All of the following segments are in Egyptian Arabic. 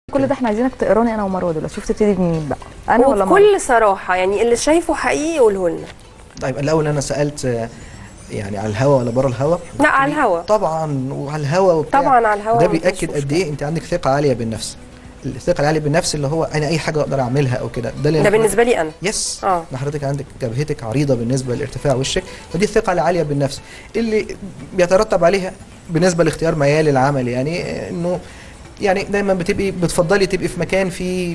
كل ده احنا عايزينك تقراني انا ومروه دلوقتي شوف تبتدي بمين بقى انا ولا مروه وبكل صراحه يعني اللي شايفه حقيقي قوله لنا طيب الاول انا سالت آه، يعني على الهوا ولا بره الهوا لا على الهوا طبعا وعلى الهوا وبتاع طبعا على الهوا ده مفيش بياكد قد ايه انت عندك ثقه عاليه بالنفس الثقه العاليه بالنفس اللي هو انا اي حاجه اقدر اعملها او كده ده اللي ده بالنسبه لي انا يس اه. ان حضرتك عندك جبهتك عريضه بالنسبه لارتفاع وشك فدي الثقه العاليه بالنفس اللي بيترتب عليها بالنسبه لاختيار ميال العمل يعني آه، انه يعني دايما بتبقي بتفضلي تبقي في مكان فيه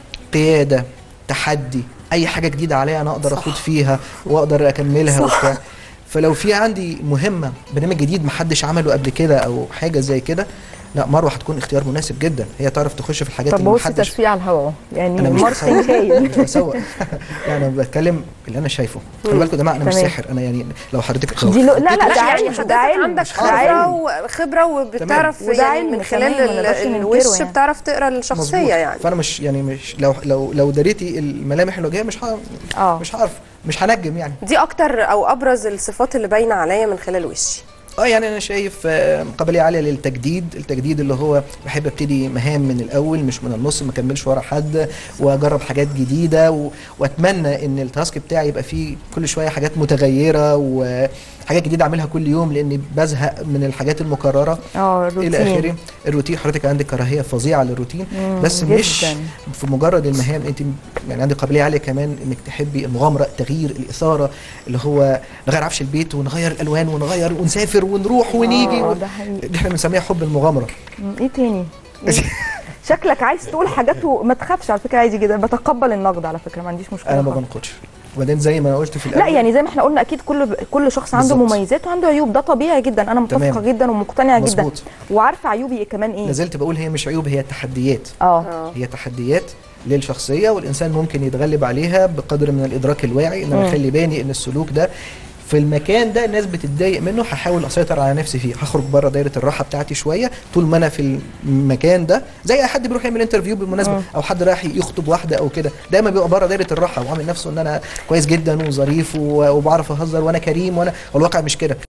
قياده تحدي اي حاجه جديده عليا انا اقدر صح. اخوض فيها واقدر اكملها صح. وبتاع فلو في عندي مهمه برنامج جديد محدش عمله قبل كده او حاجه زي كده لا مروه هتكون اختيار مناسب جدا هي تعرف تخش في الحاجات طب اللي بصي محدش تسويق على الهوا اهو يعني انا مش ماركتنج بسوق هايل مش بسوق يعني انا بتكلم اللي انا شايفه خلي مم. بالكم يا جماعه انا مش تمام. ساحر انا يعني لو حضرتك دي لو- لا لا لا ده يعني علم حضرتك ده علم عندك ده خبره علم وخبره وبتعرف وده يعني علم من كمان، خلال ما ال- نقدرش ننكره الوش يعني. بتعرف تقرا الشخصيه مظبوط. يعني فانا مش يعني مش لو لو لو دريتي الملامح الوجهيه مش ه... اه مش هعرف مش هنجم يعني دي اكتر او ابرز الصفات اللي باينه عليا من خلال وشي اه يعني انا شايف آه، قابليه عاليه للتجديد التجديد اللي هو بحب ابتدي مهام من الاول مش من النص ما اكملش ورا حد واجرب حاجات جديده و... واتمنى ان التاسك بتاعي يبقى فيه كل شويه حاجات متغيره وحاجات جديده اعملها كل يوم لاني بزهق من الحاجات المكرره اه الى الروتين اخره الروتين حضرتك عندك كراهيه فظيعه للروتين مم، بس مش جداً. في مجرد المهام انت يعني عندك قابليه عاليه كمان انك تحبي المغامره التغيير الاثاره اللي هو نغير عفش البيت ونغير الالوان ونغير ونسافر ونروح ونيجي آه، و... ده حقيقي دي احنا بنسميها حب المغامره مم، ايه تاني إيه؟ شكلك عايز تقول حاجات وما تخافش على فكره عادي جدا بتقبل النقد على فكره ما عنديش مشكله انا ما خالص. بنقدش وبعدين زي ما انا قلت في لا الاول يعني زي ما احنا قلنا اكيد كل كل شخص عنده بالظبط. مميزات وعنده عيوب ده طبيعي جدا انا متفقه تمام. جدا ومقتنعه جدا مظبوط وعارفه عيوبي إيه كمان ايه لازلت بقول هي مش عيوب هي تحديات اه اه هي تحديات للشخصيه والانسان ممكن يتغلب عليها بقدر من الادراك الواعي ان مم. انا اخلي بالي ان السلوك ده في المكان ده الناس بتتضايق منه هحاول اسيطر على نفسي فيه هخرج بره دايره الراحه بتاعتي شويه طول ما انا في المكان ده زي اي حد بيروح يعمل انترفيو بالمناسبه مم. او حد رايح يخطب واحده او كده دايما بيبقى بره دايره الراحه وعامل نفسه ان انا كويس جدا وظريف و- وبعرف اهزر وانا كريم وانا والواقع مش كده